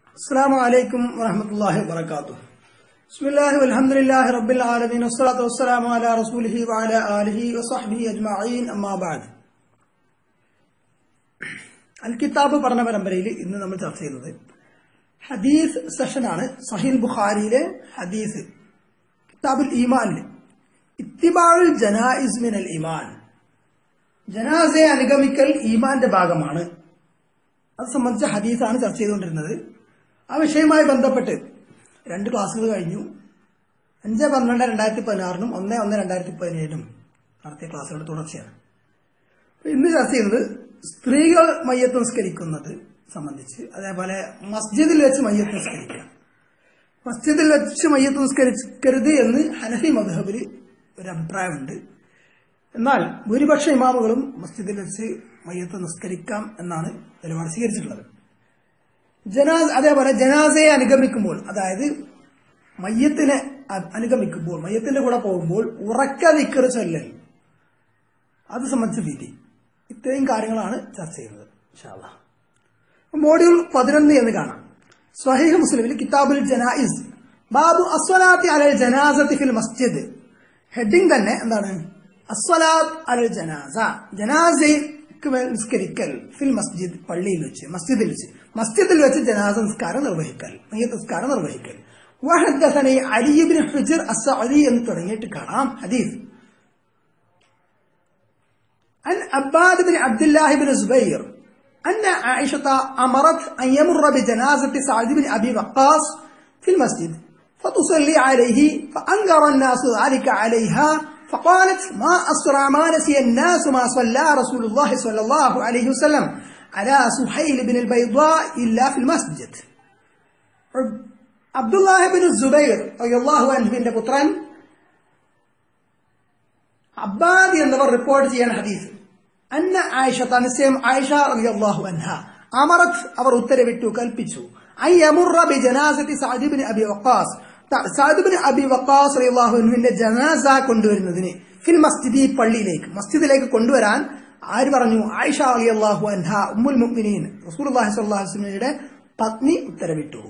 السلام عليكم ورحمة الله وبركاته بسم الله والحمد لله رب العالمين والصلاة والسلام على رسوله وعلى آله وصحبه أجمعين أما بعد അൽ കിതാബ് പഠന പരമ്പരയിൽ ഇന്ന് നമ്മൾ ചർച്ച ചെയ്യുന്നത് ഹദീസ് സെഷനാണ് സഹിൽ ബുഖാരിയിലെ ഹദീസ് കിതാബുൽ ഈമാനിൽ ഇത്തിബാളുൽ ജനായിസ് മിനൽ ഈമാൻ ജനാസയെ അനുഗമിക്കൽ ഈമാന്റെ ഭാഗമാണ് അത് സംബന്ധിച്ച ഹദീസാണ് ചർച്ച ചെയ്തുകൊണ്ടിരുന്നത് ആ വിഷയവുമായി ബന്ധപ്പെട്ട് രണ്ട് ക്ലാസ്സുകൾ കഴിഞ്ഞു അഞ്ച് പന്ത്രണ്ട് രണ്ടായിരത്തി പതിനാറിനും ഒന്ന് ഒന്ന് രണ്ടായിരത്തി പതിനേഴിനും നടത്തിയ ക്ലാസ്സുകളുടെ തുടർച്ചയാണ് അപ്പൊ ഇന്ന് ചർച്ച ചെയ്യുന്നത് സ്ത്രീകൾ മയ്യത്ത് നിസ്കരിക്കുന്നത് സംബന്ധിച്ച് അതേപോലെ മസ്ജിദിൽ വെച്ച് മയ്യത്ത് നിസ്കരിക്കുക മസ്ജിദിൽ വെച്ച് മയ്യത്ത് നിസ്കരിക്കരുത് എന്ന് ഹനഫി മധുഹബിൽ ഒരു അഭിപ്രായമുണ്ട് എന്നാൽ ഭൂരിപക്ഷ ഇമാമുകളും മസ്ജിദിൽ വെച്ച് മയ്യത്ത് നിസ്കരിക്കാം എന്നാണ് നിലപാട് സ്വീകരിച്ചിട്ടുള്ളത് ജനാസ് അതേപോലെ ജനാസയെ അനുഗമിക്കുമ്പോൾ അതായത് മയ്യത്തിനെ അ- അനുഗമിക്കുമ്പോൾ മയ്യത്തിന്റെ കൂടെ പോകുമ്പോൾ ഉറക്ക നിക്കറ് ചൊല്ലൽ അത് സംബന്ധിച്ച വിധി ഇത്രയും കാര്യങ്ങളാണ് ചർച്ച ചെയ്യുന്നത് ഇൻഷാ അല്ലാ. മോഡ്യൂൾ പതിനൊന്ന് എന്ന് കാണാം സ്വഹീഹ് മുസ്ലിമിൽ കിതാബുൽ ജനായിസ് ബാബു അസ്വലാത്തി അലൽ ജനാസത്തി ഫിൽ മസ്ജിദ് ഹെഡിങ് തന്നെ എന്താണ് അസ്വലാത്ത് അലൽ ജനാസ ജനാസയ്ക്ക് മേൽ നിസ്കരിക്കൽ ഫിൽ മസ്ജിദ് പള്ളിയിൽ വെച്ച് മസ്ജിദിൽ വെച്ച് മസ്ജിദിൽ വെച്ച് ജനാസ നിസ്കാരം നിർവഹിക്കൽ മയ്യത്ത് നിസ്കാരം നിർവഹിക്കൽ വഹദ്ദസനി അലിബിൻ ഹുജർ അസ്സഅദി എന്ന് തുടങ്ങിയിട്ട് കാണാം ഹദീസ് عن عباد بن عبد الله بن الزبير أن عائشة أمرت أن يمر بجنازة سعد بن أبي وقاص في المسجد فتصلي عليه فأنكر الناس ذلك عليها فقالت ما أسرع ما نسي الناس ما صلى رسول الله صلى الله عليه وسلم على سهيل بن البيضاء إلا في المسجد عبد الله بن الزبير رضي الله عنه من പുത്രൻ അബ്ബാദ് എന്നിവർ റിപ്പോർട്ട് ചെയ്യുന്ന ഹദീസ് അന്ന ആയിഷ നിശ്ചയം ആയിഷ റളിയല്ലാഹു അൻഹ അമറത്ത് അവർ ഉത്തരവിട്ടു കൽപ്പിച്ചു ഐ യമുറ ബി ജനാസത്തി സഅദിബിൻ അബി വഖാസ് സഅദിബിൻ അബി വഖാസ് റളിയല്ലാഹു അൻഹുവിന്റെ ജനാസ കൊണ്ടുവരുന്നതിന് ഫിൽ മസ്ജിദി പള്ളിയിലേക്ക് മസ്ജിദിലേക്ക് കൊണ്ടുവരാൻ ആര് പറഞ്ഞു ആയിഷ റളിയല്ലാഹു അൻഹ ഉമ്മുൽ മുഅ്മിനീൻ റസൂലുള്ളാഹി സ്വല്ലല്ലാഹു അലൈഹി വസല്ലമയുടെ പത്നി ഉത്തരവിട്ടു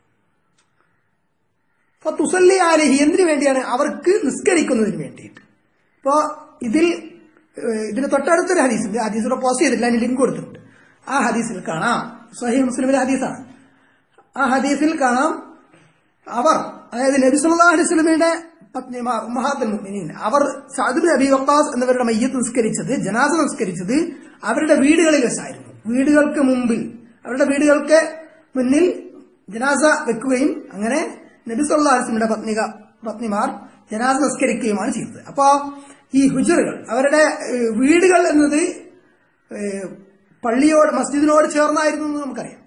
ഫത്തുസല്ലി അലൈഹി എന്തിനു വേണ്ടിയാണ് അവർക്ക് നിസ്കരിക്കുന്നതിന് വേണ്ടിയിട്ട് അപ്പോ ഇതിൽ ഏഹ്, ഇതിന് തൊട്ടടുത്തൊരു ഹദീസുണ്ട് ഹദീസിലൂടെ പോസ്റ്റ് ചെയ്തിട്ടില്ല അതിന് ലിങ്ക് കൊടുത്തിട്ടുണ്ട് ആ ഹദീസിൽ കാണാം സഹി മുസ്ലിമിലെ ഹദീസാണ് ആ ഹദീസിൽ കാണാം അവർ അതായത് നബി സല്ലല്ലാഹു അലൈഹി വസല്ലമയുടെ പത്നിമാർ ഉമ്മഹാത്തുൽ മുഅ്മിനീൻ അവർ സഅദ് ബിൻ അബി വഖാസ് എന്നിവരുടെ മയ്യത്ത് നിസ്കരിച്ചത് ജനാസ നിസ്കരിച്ചത് അവരുടെ വീടുകളിൽ വെച്ചായിരുന്നു വീടുകൾക്ക് മുമ്പിൽ അവരുടെ വീടുകൾക്ക് മുന്നിൽ ജനാസ വെക്കുകയും അങ്ങനെ നബി സല്ലല്ലാഹു അലൈഹി വസല്ലമയുടെ പത്നിക പത്നിമാർ ജനാസ നിസ്കരിക്കുകയുമാണ് ചെയ്തത് അപ്പോ ഈ ഹുജറുകൾ അവരുടെ ഏഹ്, വീടുകൾ എന്നത് ഏഹ്, പള്ളിയോട് മസ്ജിദിനോട് ചേർന്നായിരുന്നു എന്ന് നമുക്കറിയാം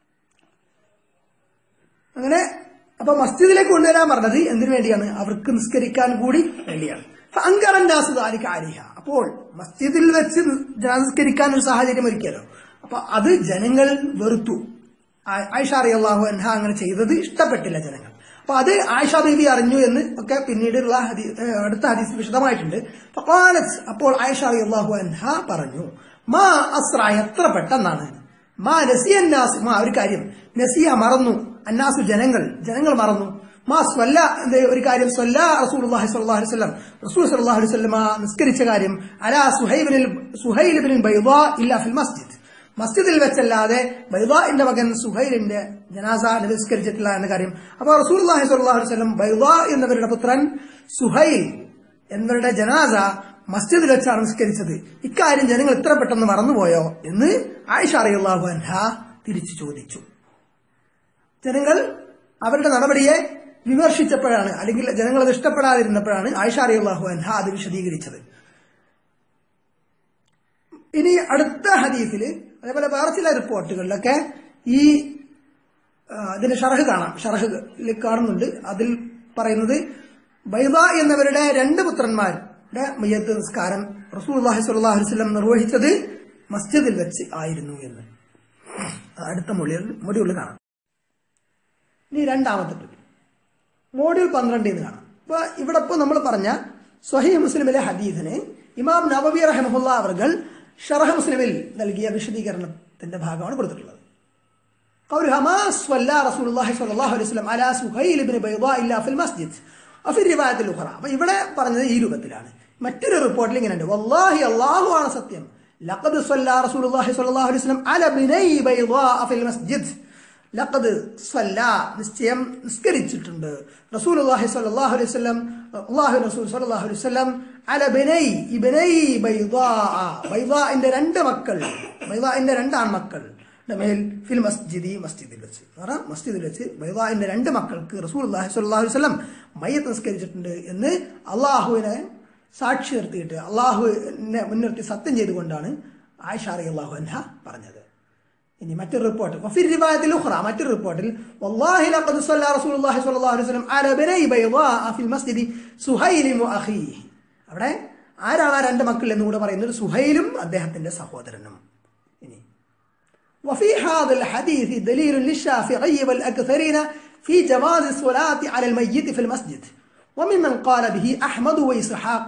അങ്ങനെ അപ്പൊ മസ്ജിദിലേക്ക് കൊണ്ടുവരാൻ പറഞ്ഞത് എന്തിനു വേണ്ടിയാണ് അവർക്ക് നിസ്കരിക്കാൻ കൂടി വേണ്ടിയാണ് അങ്കറന്റാസ് താലിക്ക് ആലിഹ അപ്പോൾ മസ്ജിദിൽ വെച്ച് നിസ്കരിക്കാൻ ഒരു സാഹചര്യം ഒരുക്കിയല്ലോ അപ്പൊ അത് ജനങ്ങൾ വെറുത്തു ആ- ആയിഷ അറിയാഹു അൻഹ അങ്ങനെ ചെയ്തത് ഇഷ്ടപ്പെട്ടില്ല ജനങ്ങൾ അപ്പൊ അത് ആയിഷ ബീബി അറിഞ്ഞു എന്ന് ഒക്കെ പിന്നീടുള്ള ഹദീ ഏഹ് അടുത്ത ഹദീസ് വിശദമായിട്ടുണ്ട് ഫഖാലത്ത് അപ്പോൾ ആയിഷ അറിയാഹു അൻഹ പറഞ്ഞു മാ അസ്ര എത്ര പെട്ടെന്നാണ് മാ നസിയ അന്നാസ് മാ ഒരു കാര്യം നസിയ മറന്നു അന്നാസു ജനങ്ങൾ ജനങ്ങൾ മറന്നു മാ സ്വല്ല എന്ത് ഒരു കാര്യം സ്വല്ല റസൂലുള്ളാഹി സ്വല്ലല്ലാഹു അലൈഹി വസല്ലം റസൂൽ സ്വല്ലല്ലാഹു അലൈഹി വസല്ലമ നിസ്കരിച്ച കാര്യം അലാ സുഹൈബിനിൽ സുഹൈൽ ബിൻ ബൈദാ ഇല്ല ഫിൽ മസ്ജിദ് മസ്ജിദിൽ വെച്ചല്ലാതെ ബൈദാന്റെ മകൻ സുഹൈലിന്റെ ജനാസ നിസ്കരിച്ചിട്ടില്ല എന്ന കാര്യം അപ്പോൾ റസൂലുള്ളാഹി സ്വല്ലല്ലാഹു അലൈഹി വസല്ലം ബൈദാ എന്നവരുടെ പുത്രൻ സുഹൈൽ എന്നിവരുടെ ജനാസ മസ്ജിദിൽ വെച്ചാണ് നിസ്കരിച്ചത് ഇക്കാര്യം ജനങ്ങൾ ഇത്ര പെട്ടെന്ന് മറന്നുപോയോ എന്ന് ആയിഷ അറിയാഹു അൻഹ തിരിച്ചു ചോദിച്ചു ജനങ്ങൾ അവരുടെ നടപടിയെ വിമർശിച്ചപ്പോഴാണ് അല്ലെങ്കിൽ ജനങ്ങൾ അത് ഇഷ്ടപ്പെടാതിരുന്നപ്പോഴാണ് ആയിഷ അറിയാഹു അൻഹ അത് വിശദീകരിച്ചത് ഇനി അടുത്ത ഹദീസിൽ അതേപോലെ വേറെ ചില റിപ്പോർട്ടുകളിലൊക്കെ ഈ ആ, ഇതിന്റെ ഷറഹ് കാണാം ഷറഹിൽ കാണുന്നുണ്ട് അതിൽ പറയുന്നത് ബൈദ എന്നവരുടെ രണ്ട് പുത്രന്മാരുടെ മയ്യത്ത് നിസ്കാരം റസൂൽ സ്വല്ലല്ലാഹു അലൈഹി വസല്ലം നിർവഹിച്ചത് മസ്ജിദിൽ വെച്ച് ആയിരുന്നു എന്ന് അടുത്ത മൊഴിയിൽ മൊഴികളിൽ കാണാം ഇനി രണ്ടാമത്തെ ടോപ്പിക് മോഡ്യൂൾ പന്ത്രണ്ടിൽ നിന്ന് കാണാം അപ്പൊ ഇവിടെ ഇപ്പോൾ നമ്മൾ പറഞ്ഞ സ്വഹീ മുസ്ലിമിലെ ഹദീസിന് ഇമാം നവബി റഹമുല്ല അവർകൾ ഷറഹ മുസ്ലിമിൽ നൽകിയ വിശദീകരണത്തിന്റെ ഭാഗമാണ് കൊടുത്തിട്ടുള്ളത് قولها ما صلى رسول الله صلى الله عليه وسلم على سهيل بن بيضاء إلا في المسجد وفي الرواية الأخرى അപ്പൊ ഇവിടെ പറഞ്ഞത് ഈ രൂപത്തിലാണ് മറ്റൊരു റിപ്പോർട്ടിൽ ഇങ്ങനെയുണ്ട് വല്ലാഹി അല്ലാഹു ആണ് സത്യം ലഖദ് صلى رسول الله صلى الله عليه وسلم على بني بيضاء في المسجد ലഖദ് സ്വല്ല നിശ്ചയം നിസ്കരിച്ചിട്ടുണ്ട് റസൂൽ അള്ളാഹി സ്വല്ലല്ലാഹു അലൈഹി വസല്ലം അള്ളാഹു റസൂൽ സ്വല്ലല്ലാഹു അലൈഹി വസല്ലം അല ബനൈ ഇബ്നൈ ബൈദാ ബൈദാഇന്റെ രണ്ട് മക്കൾ ബൈദാഇന്റെ രണ്ട് ആൺമക്കൾ മേൽ ഫിൽ മസ്ജിദി മസ്ജിദിൽ വെച്ച് എന്ന് പറഞ്ഞാൽ മസ്ജിദിൽ വെച്ച് ബൈദാഇന്റെ രണ്ട് മക്കൾക്ക് റസൂൽ അള്ളാഹി സ്വല്ലല്ലാഹു അലൈഹി വസല്ലം മയ്യത്ത് നിസ്കരിച്ചിട്ടുണ്ട് എന്ന് അള്ളാഹുവിനെ സാക്ഷി നിർത്തിയിട്ട് അള്ളാഹുവിനെ മുൻനിർത്തി സത്യം ചെയ്തുകൊണ്ടാണ് ആയിഷ റളിയല്ലാഹു അൻഹ പറഞ്ഞത് ഇനി മറ്റൊരു റിപ്പോർട്ട് വഫി റിവായത്തിൽ ഉഖ്റ മറ്റൊരു റിപ്പോർട്ടിൽ വല്ലാഹി ലഖദ് സ്വല്ല റസൂലുള്ളാഹി സ്വല്ലല്ലാഹു അലൈഹി വസല്ലം അല ബനൈ ബൈദാ ഫിൽ മസ്ജിദി സുഹൈലി വഅഖീഹി അവിടെ ആരാണ് ആ രണ്ട് മക്കൾ എന്ന് കൂടെ പറയുന്നത് സുഹൈലും അദ്ദേഹത്തിന്റെ സഹോദരനും ഇനി وفي هذا الحديث دليل للشافعي والأكثرين في جواز الصلاة على الميت في المسجد وممن قال به أحمد وإسحاق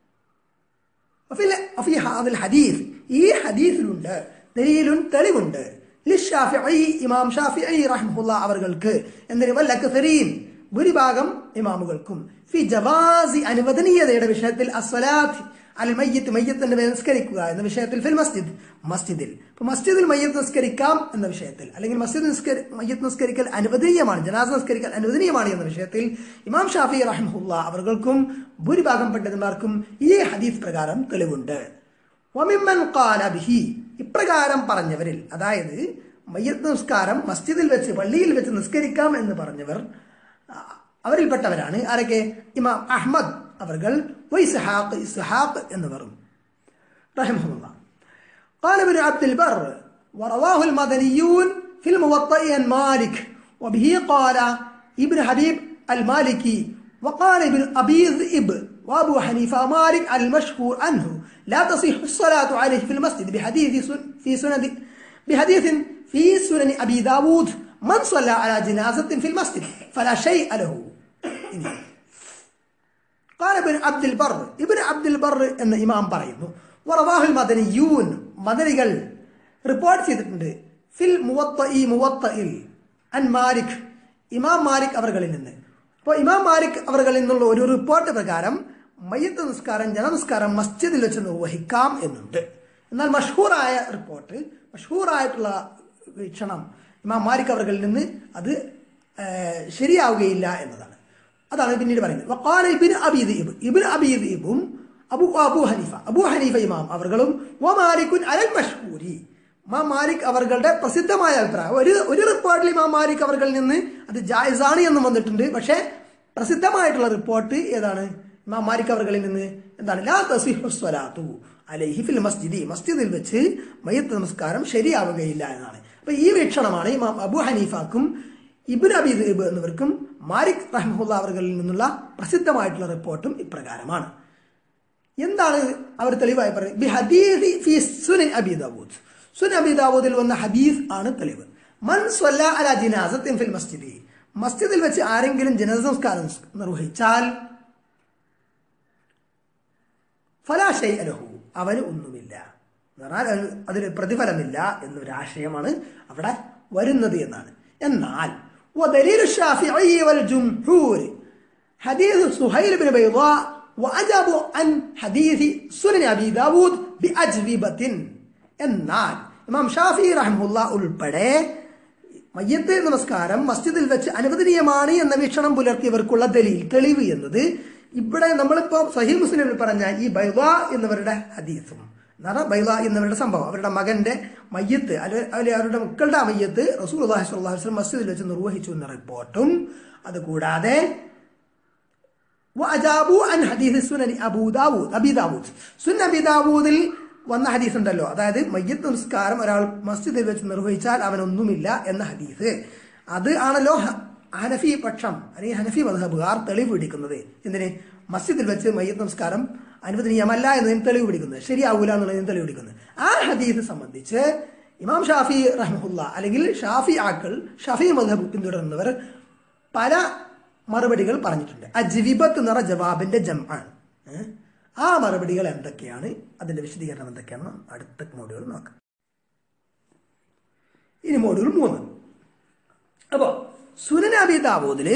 وفي وفي هذا الحديث ഈ ഹദീസിലുണ്ട് ദലീലുൻ തെളിവുണ്ട് ലിഷാഫിഈ ഇമാം ഷാഫിഈ റഹ്മഹുല്ല അവർകൾക്ക് എന്തിന് വല്ലക്സരീൻ ഭൂരിഭാഗം ഇമാമുകൾക്കും ഫി ജവാസി അനുവദനീയതയുടെ വിഷയത്തിൽ അസ്വലാത്ത് അൽ മയ്യത്ത് മയ്യത്തിന്റെ മേൽ നിസ്കരിക്കുക എന്ന വിഷയത്തിൽ ഫിൽ മസ്ജിദ് മസ്ജിദിൽ ഇപ്പൊ മസ്ജിദിൽ മയ്യത്ത് നിസ്കരിക്കാം എന്ന വിഷയത്തിൽ അല്ലെങ്കിൽ മസ്ജിദ് നിസ്കരി മയ്യത്ത് നിസ്കരിക്കൽ അനുവദനീയമാണ് ജനാസ നിസ്കരിക്കൽ അനുവദനീയമാണ് എന്ന വിഷയത്തിൽ ഇമാം ഷാഫി റഹ്മുല്ല അവർക്കും ഭൂരിഭാഗം പണ്ഡിതന്മാർക്കും ഈ ഹദീസ് പ്രകാരം തെളിവുണ്ട് വമിമ്മൻ ഖാല ബിഹി ഇപ്രകാരം പറഞ്ഞവരിൽ അതായത് മയ്യത്ത് നിസ്കാരം മസ്ജിദിൽ വെച്ച് പള്ളിയിൽ വെച്ച് നിസ്കരിക്കാം എന്ന് പറഞ്ഞവർ അവരിൽപ്പെട്ടവരാണ് ആരൊക്കെ ഇമാം അഹ്മദ് അവർകൾ വൈസഹാഖ് ഇസ്ഹാഖ് എന്നിവരും റഹിമഹുല്ല قال ابن عبد البر ورواه المدنيون في الموطئ عن مالك وبه قال ابن حبيب المالكي وقال ابن أبي ذئب وأبو حنيفة مالك المشهور عنه لا تصح الصلاة عليه في المسجد بحديث سن في سند بحديث في سنن أبي داود من صلى على جنازة في المسجد فلا شيء له قال ابن عبد البر ابن عبد البر എന്ന ഇമാം പറയുന്നു വറവാഹുൽ മദനിയൂൻ മദനികൾ റിപ്പോർട്ട് ചെയ്തിട്ടുണ്ട് ഫിൽ മുവത്തഇ മുവത്തഇൽ അൻ മാലിക് ഇമാം മാലിക് അവർകളിൽ നിന്ന് അപ്പോൾ ഇമാം മാലിക് അവർകളിൽ നിന്നുള്ള ഒരു റിപ്പോർട്ട് പ്രകാരം മയ്യത്ത് നിസ്കാരം ജനനിസ്കാരം മസ്ജിദിൽ വെച്ച് നിർവഹിക്കാം എന്നുണ്ട് എന്നാൽ മഷഹൂറായ റിപ്പോർട്ട് മഷഹൂറായിട്ടുള്ള വീക്ഷണം ഇമാം മാലിക് അവർകളിൽ നിന്ന് അത് ശരിയാവുകയില്ല എന്നതാണ് അതാണ് പിന്നീട് പറയുന്നത് വക്കാല ഇബിൻ അബീദ് ഇബിൻ അബീദീബും അബു അബു ഹനീഫ അബു ഹനീഫ ഇമാം അവർകളും വ മാലിക്കുൻ അലൽ മഷ്ഹൂരി ഇമാം മാലിക് അവരുടെ പ്രസിദ്ധമായ അഭിപ്രായം ഒരു ഒരു റിപ്പോർട്ടിൽ ഇമാം മാലിക് അവർകളിൽ നിന്ന് അത് ജായിസാണ് എന്നും വന്നിട്ടുണ്ട് പക്ഷേ പ്രസിദ്ധമായിട്ടുള്ള റിപ്പോർട്ട് ഏതാണ് ഇമാം മാലിക് അവർകളിൽ നിന്ന് എന്താണ് ലാ തസിഹു സ്വലാത്തു അലൈഹി ഫിൽ മസ്ജിദി മസ്ജിദിൽ വെച്ച് മയ്യത്ത് നമസ്കാരം ശരിയാവുകയില്ല എന്നാണ് അപ്പൊ ഈ വീക്ഷണമാണ് ഇമാം അബു ഹനീഫാക്കും ഇബിൻ അബീദ് എന്നിവർക്കും മാലിക് റഹ്മുല്ല അവർകളിൽ നിന്നുള്ള പ്രസിദ്ധമായിട്ടുള്ള റിപ്പോർട്ടും ഇപ്രകാരമാണ് എന്താണ് അവർ തെളിവായി പറയുന്നത് അബിദാവൂദ് സുൻ അബിദാവൂദിൽ വന്ന ഹദീസ് ആണ് തെളിവ് മൻ സ്വല്ല അല ജിനാസത്തിൻ ഫിൽ മസ്ജിദി മസ്ജിദിൽ വെച്ച് ആരെങ്കിലും ജനത സംസ്കാരം നിർവഹിച്ചാൽ ഫലാശൈ അലഹു അവന് ഒന്നുമില്ല എന്ന് പറഞ്ഞാൽ അതിന് പ്രതിഫലമില്ല എന്നൊരു ആശയമാണ് അവിടെ വരുന്നത് എന്നാണ് എന്നാൽ ودليل الشافعي والجمهور حديث سهيل بن بيضاء وأجابوا عن حديث سنن أبي داود بأجوبة എന്നാൽ ഇമാം ഷാഫി റഹ്മുല്ല ഉൾപ്പെടെ മയ്യത്ത് നമസ്കാരം മസ്ജിദിൽ വെച്ച് അനുവദനീയമാണ് എന്ന വീക്ഷണം പുലർത്തിയവർക്കുള്ള ദലീൽ തെളിവ് എന്നത് ഇവിടെ നമ്മളിപ്പോ സഹി മുസ്ലിമിൽ പറഞ്ഞ ഈ ബൈദ എന്നിവരുടെ ഹദീസും എന്നാണ് ബൈദ എന്നിവരുടെ സംഭവം അവരുടെ മകന്റെ മയ്യത്ത് അല്ലെ അവരുടെ മക്കളുടെ മയ്യത്ത് റസൂൽ അള്ളാഹി സ്വല്ലാഹു വസ്ലം മസ്ജിദിൽ വെച്ച് നിർവഹിച്ചു എന്ന റിപ്പോർട്ടും അതുകൂടാതെ അൻ ഹദീസ് സുനനി അബൂ ദാവൂദ് അബി ദാവൂദ് സുൻ അബി ദാവൂദിൽ വന്ന ഹദീസ് ഉണ്ടല്ലോ അതായത് മയ്യത്ത് നിസ്കാരം ഒരാൾ മസ്ജിദിൽ വെച്ച് നിർവഹിച്ചാൽ അവനൊന്നുമില്ല എന്ന ഹദീസ് അത് ആണല്ലോ ഹനഫി പക്ഷം അല്ലെങ്കിൽ ഹനഫി മധബുകാർ തെളിവ് പിടിക്കുന്നത് എന്തിന് മസ്ജിദിൽ വെച്ച് മയ്യത്ത് നമസ്കാരം അനുവദനീയമല്ല എന്നതിന് തെളിവ് പിടിക്കുന്നത് ശരിയാവൂല എന്നുള്ളതിന് തെളിവ് പിടിക്കുന്നത് ആ ഹദീസ് സംബന്ധിച്ച് ഇമാം ഷാഫി റഹ്മുല്ല അല്ലെങ്കിൽ ഷാഫി ആക്കൾ ഷാഫി മധബ് പിന്തുടരുന്നവർ പല മറുപടികൾ പറഞ്ഞിട്ടുണ്ട് അജ്വിബത്ത് നിറ ജവാബിന്റെ ജം ആണ് ആ മറുപടികൾ എന്തൊക്കെയാണ് അതിന്റെ വിശദീകരണം എന്തൊക്കെയാണ് അടുത്ത മോഡ്യൂൾ നോക്കാം ഇനി മോഡ്യൂൾ മൂന്ന് അപ്പോ സുനൻ അബി ദാവൂദില്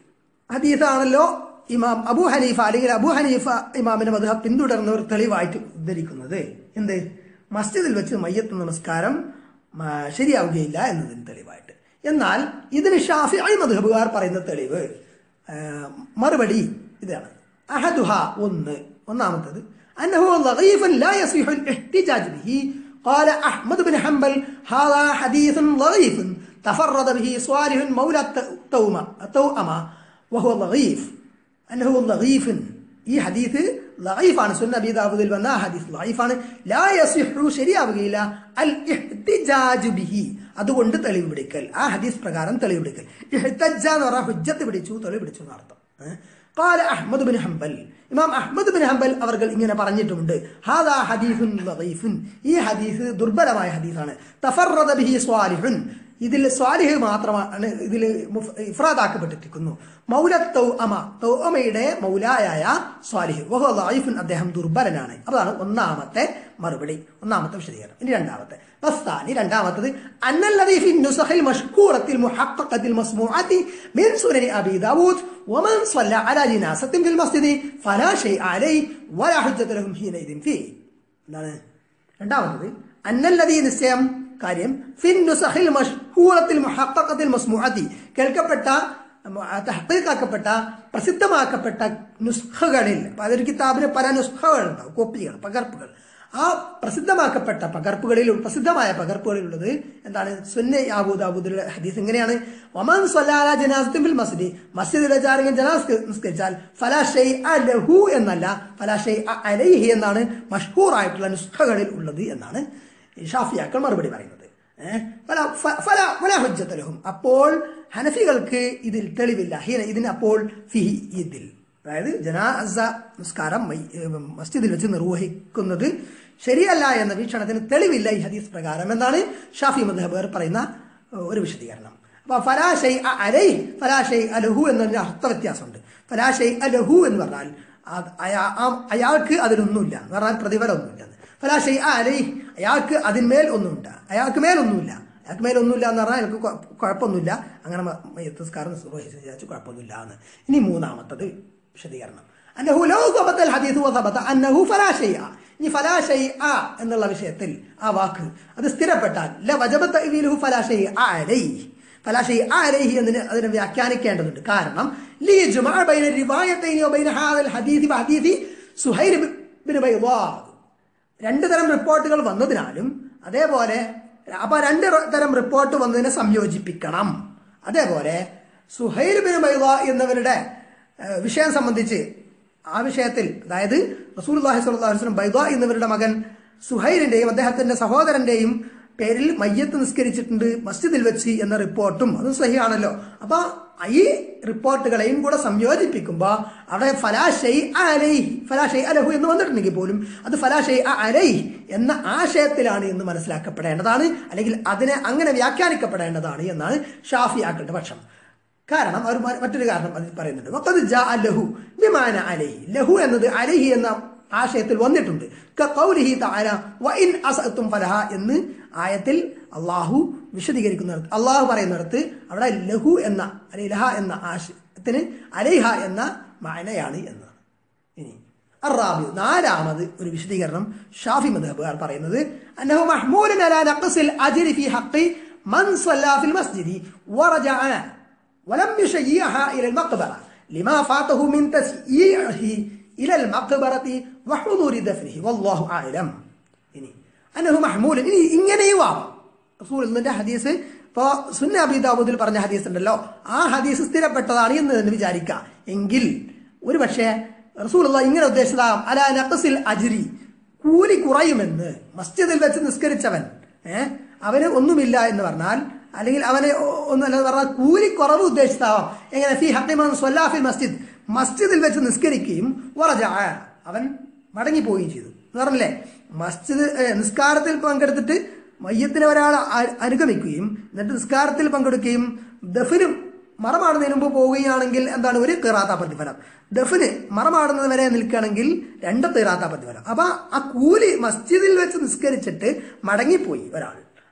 ഹദീസാണല്ലോ ഇമാം അബു ഹനീഫ അല്ലെങ്കിൽ അബു ഹനീഫ ഇമാമിന്റെ മധുഹ പിന്തുടർന്നവർ തെളിവായിട്ട് ഉദ്ധരിക്കുന്നത് എന്ത് മസ്ജിദിൽ വെച്ച് മയ്യത്ത് നമസ്കാരം ആ, ശരിയാവുകയില്ല എന്നതിന് തെളിവായിട്ട് എന്നാൽ ഇതിന് ഷാഫി ഐ മധുഹബുകാർ പറയുന്ന തെളിവ് ആ, മറുപടി ഇതാണ് അഹദുഹ ഒന്ന് ഒന്നാമത്തത് أنه ضعيف لا يصح الاحتجاج به قال أحمد بن حنبل هذا حديث ضعيف تفرد به صالح مولى التومة التوأمة وهو ضعيف أنه ضعيف ഈ ഹദീസ് ലൈഫാണ് സുന്ന അബി ദാവൂദിൽ വന്ന ആ ഹദീസ് ലൈഫാണ് ലാ യസിഹു ശരിയാവുകയില്ല അൽ ഇഹ്തിജാജു ബിഹി അതുകൊണ്ട് തെളിവ് പിടിക്കൽ ആ ഹദീസ് പ്രകാരം തെളിവ് പിടിക്കൽ ഇഹ്തജ എന്ന് പറഞ്ഞാൽ ഹുജ്ജത്ത് പിടിച്ചു തെളിവ് പിടിച്ചു എന്നർത്ഥം ഏഹ്? قال അഹ്മദ് ബിൻ ഹംബൽ ഇമാം അഹ്മദ് ബിൻ ഹംബൽ അവർ ഇങ്ങനെ പറഞ്ഞിട്ടുമുണ്ട് ഹാദാ ഹദീഫുൻ ലദീഫുൻ ഈ ഹദീസ് ദുർബലമായ ഹദീസാണ് തഫറദ ബിഹി സ്വാലിഹുൻ ഇതിൽ സ്വാലിഹ് മാത്രമാണ് ഇതിൽ മുഫ്- ഇഫ്രാദാക്കപ്പെട്ടിരിക്കുന്നു മൗല തൗഅമ തൗഅമയുടെ മൗലായായ സ്വാലിഹ് വഹു ലൈഫുൻ അദ്ദേഹം ദുർബലനാണ് അതാണ് ഒന്നാമത്തെ മറുപടി ഒന്നാമത്തെ വിശദീകരണം ഇനി രണ്ടാമത്തെ വസ്താനി രണ്ടാമത്തത് അന്നല്ലദീ ഫി നുസഖിൽ മഷ്കൂറത്തിൽ മുഹഖഖത്തിൽ മസ്മൂഅത്തി മിൻ സുനനി അബി ദാവൂദ് വമൻ സ്വല്ല അലാ ജിനാസത്തിൻ ഫിൽ മസ്ജിദി ഫലാ ഷൈഅ അലൈഹി വലാ ഹുജ്ജത ലഹും ഹീനഇദിൻ ഫീ എന്താണ് രണ്ടാമത്തത് അന്നല്ലതീ നിശ്ചയം കാര്യം ഫിൻ നുസഖിൽ മഷ്ഹൂറത്തിൽ മുഹഖഖത്തിൽ മസ്മൂഅത്തി കേൾക്കപ്പെട്ട തഹ്ഖീഖാക്കപ്പെട്ട പ്രസിദ്ധമാക്കപ്പെട്ട നുസ്ഖകളിൽ അപ്പൊ അതൊരു കിതാബിന് പല നുസ്ഖകൾ ഉണ്ടാവും കോപ്പികൾ പകർപ്പുകൾ ആ പ്രസിദ്ധമാക്കപ്പെട്ട പകർപ്പുകളിൽ പ്രസിദ്ധമായ പകർപ്പുകളിലുള്ളത് എന്താണ് സുന്ന ആബൂദാബൂദിലെ ഹദീസ് എങ്ങനെയാണ് ഒമൻ സ്വലാല ജനാസത്തിൻ ബിൽ മസ്ജിദ് മസ്ജിദിൽ വെച്ചാരെങ്കിലും ജനാസ് നിസ്കരിച്ചാൽ ഫലാ ഷൈ ലഹു എന്നല്ല ഫലാ ഷൈ അലൈഹി എന്നാണ് മഷ്ഹൂർ ആയിട്ടുള്ള നുസ്ഖകളിൽ ഉള്ളത് എന്നാണ് ഈ ഷാഫിയാക്കൾ മറുപടി പറയുന്നത് ഏഹ്? ഫല- ഫ- ഫല- ഫല ഹുജ്ജത്ത ലഹും. അപ്പോൾ ഹനഫികൾക്ക് ഇതിൽ തെളിവില്ല ഹീന ഇതിന് അപ്പോൾ ഫിഹി ഇതിൽ അതായത് ജനാസ നിസ്കാരം മൈ- ഏഹ് മസ്ജിദിൽ വെച്ച് നിർവഹിക്കുന്നത് ശരിയല്ല എന്ന വീക്ഷണത്തിന് തെളിവില്ല ഈ ഹദീസ് പ്രകാരം എന്നാണ് ഷാഫി മദ്ഹബർ പറയുന്ന ഏഹ്, ഒരു വിശദീകരണം അപ്പൊ ഫലാഷൈ അലൈ ഫലാഷൈ അലഹു എന്നതിന് അർത്ഥ വ്യത്യാസമുണ്ട് ഫലാഷൈ അലഹു എന്ന് പറഞ്ഞാൽ അത് അയാ- ആ- അയാൾക്ക് അതിലൊന്നുമില്ല എന്ന് പറഞ്ഞാൽ പ്രതിഫലമൊന്നുമില്ല ഫലാഷൈ അലൈ അയാൾക്ക് അതിന്മേൽ ഒന്നുമില്ല അയാൾക്ക് മേലൊന്നുമില്ല അയാൾക്ക് മേലൊന്നുമില്ല എന്ന് പറഞ്ഞാൽ അയാൾക്ക് കുഴ- കുഴപ്പമൊന്നുമില്ല അങ്ങനെ മ- മയ്യത്തുസ്കാരം നിർവഹിച്ച് വിചാരിച്ചു കുഴപ്പമൊന്നുമില്ല എന്ന് ഇനി മൂന്നാമത്തത് വിശദീകരണം അന്നഹു ലൗ ثبت الحديث وثبت أنه فلا شيء ഇനി ഫലാ ഷൈ ആ എന്നുള്ള വിഷയത്തിൽ ആ വാക്ക് അത് സ്ഥിരപ്പെട്ടാൽ ല വജബ തഅ്വീലുഹു ഫലാ ഷൈ അലൈഹി ഫലാ ഷൈ അലൈഹി എന്നതിന് അതിനെ വ്യാഖ്യാനിക്കേണ്ടതുണ്ട് കാരണം ലീ ജുമഅ ബൈന റിവായത്തൈനി വബൈന ഹാദൽ ഹദീദി വഹദീദി സുഹൈൽ ബിൻ ബൈദാദ് രണ്ട് തരം റിപ്പോർട്ടുകൾ വന്നതിനാലും അതേപോലെ അപ്പൊ രണ്ട് ര- തരം റിപ്പോർട്ട് വന്നതിനെ സംയോജിപ്പിക്കണം അതേപോലെ സുഹൈൽ ബിൻ ബൈദ എന്നവരുടെ ഏഹ്, വിഷയം സംബന്ധിച്ച് ആ വിഷയത്തിൽ അതായത് റസൂൽ വസ്ലം ബൈദ എന്നവരുടെ മകൻ സുഹൈലിന്റെയും അദ്ദേഹത്തിന്റെ സഹോദരന്റെയും പേരിൽ മയ്യത്ത് നിസ്കരിച്ചിട്ടുണ്ട് മസ്ജിദിൽ വെച്ച് എന്ന റിപ്പോർട്ടും അതും സഹിയാണല്ലോ അപ്പൊ ഈ റിപ്പോർട്ടുകളെയും കൂടെ സംയോജിപ്പിക്കുമ്പോ അവിടെ ഫലാഷൈ അലൈ ഫലാഷൈ അലഹു എന്ന് വന്നിട്ടുണ്ടെങ്കിൽ പോലും അത് ഫലാഷൈ അലൈ എന്ന ആശയത്തിലാണ് എന്ന് മനസ്സിലാക്കപ്പെടേണ്ടതാണ് അല്ലെങ്കിൽ അതിനെ അങ്ങനെ വ്യാഖ്യാനിക്കപ്പെടേണ്ടതാണ് എന്നാണ് ഷാഫിയാക്കളുടെ പക്ഷം കാരണം അവർ മ- മറ്റൊരു കാരണം അതിൽ പറയുന്നുണ്ട് വഖദ് ജാഅ ലഹു ബിമാന അലൈഹി ലഹു എന്നത് അലൈഹി എന്ന ആശയത്തിൽ വന്നിട്ടുണ്ട് കഖൗലിഹി തആല വഇൻ അസഅതും ഫലഹ എന്ന് ആയത്തിൽ അള്ളാഹു വിശദീകരിക്കുന്നിടത്ത് അള്ളാഹു പറയുന്നിടത്ത് അവിടെ ലഹു എന്ന അല്ലെങ്കിൽ ലഹ എന്ന ആശയത്തിന് അലൈഹ എന്ന മാനയാണ് എന്നാണ് ഇനി അറാബി നാലാമത് ഒരു വിശദീകരണം ഷാഫി മദ്ഹബുകാർ പറയുന്നത് അന്നഹു മഹ്മൂലൻ അലാ നഖ്സിൽ അജ്രി ഫി ഹഖി മൻ സ്വല്ലാ ഫിൽ മസ്ജിദി വറജഅ ولم يشيعها إلى المقبرة لما فاته من تسييعه إلى المقبرة وحضور دفنه والله أعلم ഇനി അന്നഹു മഹ്മൂൽ ഇനി ഇങ്ങനെയും ആവാം റസൂലിന്റെ ഹദീസ് ഇപ്പോ സുന്ന അബിദാബുദിൽ പറഞ്ഞ ഹദീസ് ഉണ്ടല്ലോ ആ ഹദീസ് സ്ഥിരപ്പെട്ടതാണ് എന്ന് തന്നെ വിചാരിക്കാം എങ്കിൽ ഒരു പക്ഷേ റസൂൽ ഇങ്ങനെ ഉദ്ദേശിച്ചതാകാം അല നഖസിൽ അജ്രി കൂലി കുറയുമെന്ന് മസ്ജിദിൽ വെച്ച് നിസ്കരിച്ചവൻ ഏഹ് അവന് ഒന്നുമില്ല എന്ന് പറഞ്ഞാൽ അല്ലെങ്കിൽ അവനെ ഒ- ഒന്നല്ല പറഞ്ഞാൽ കൂലി കുറവ് ഉദ്ദേശിച്ചതാവാം എങ്ങനെ ഫി ഹക്കിമാൻ സ്വല്ലാഫിൽ മസ്ജിദ് മസ്ജിദിൽ വെച്ച് നിസ്കരിക്കുകയും വറജ അവൻ മടങ്ങിപ്പോവുകയും ചെയ്തു എന്ന് പറഞ്ഞില്ലേ മസ്ജിദ് ഏ, നിസ്കാരത്തിൽ പങ്കെടുത്തിട്ട് മയ്യത്തിനെ ഒരാൾ അ- അനുഗമിക്കുകയും എന്നിട്ട് നിസ്കാരത്തിൽ പങ്കെടുക്കുകയും ദഫിനും മറമാടുന്നതിന് മുമ്പ് പോവുകയാണെങ്കിൽ എന്താണ് ഒരു തീറാത്ത പ്രതിഫലം ദഫിന് മറമാടുന്നത് വരെ നിൽക്കുകയാണെങ്കിൽ രണ്ട് തീറാത്ത പ്രതിഫലം അപ്പൊ ആ കൂലി മസ്ജിദിൽ വെച്ച് നിസ്കരിച്ചിട്ട് മടങ്ങിപ്പോയി ഒരാൾ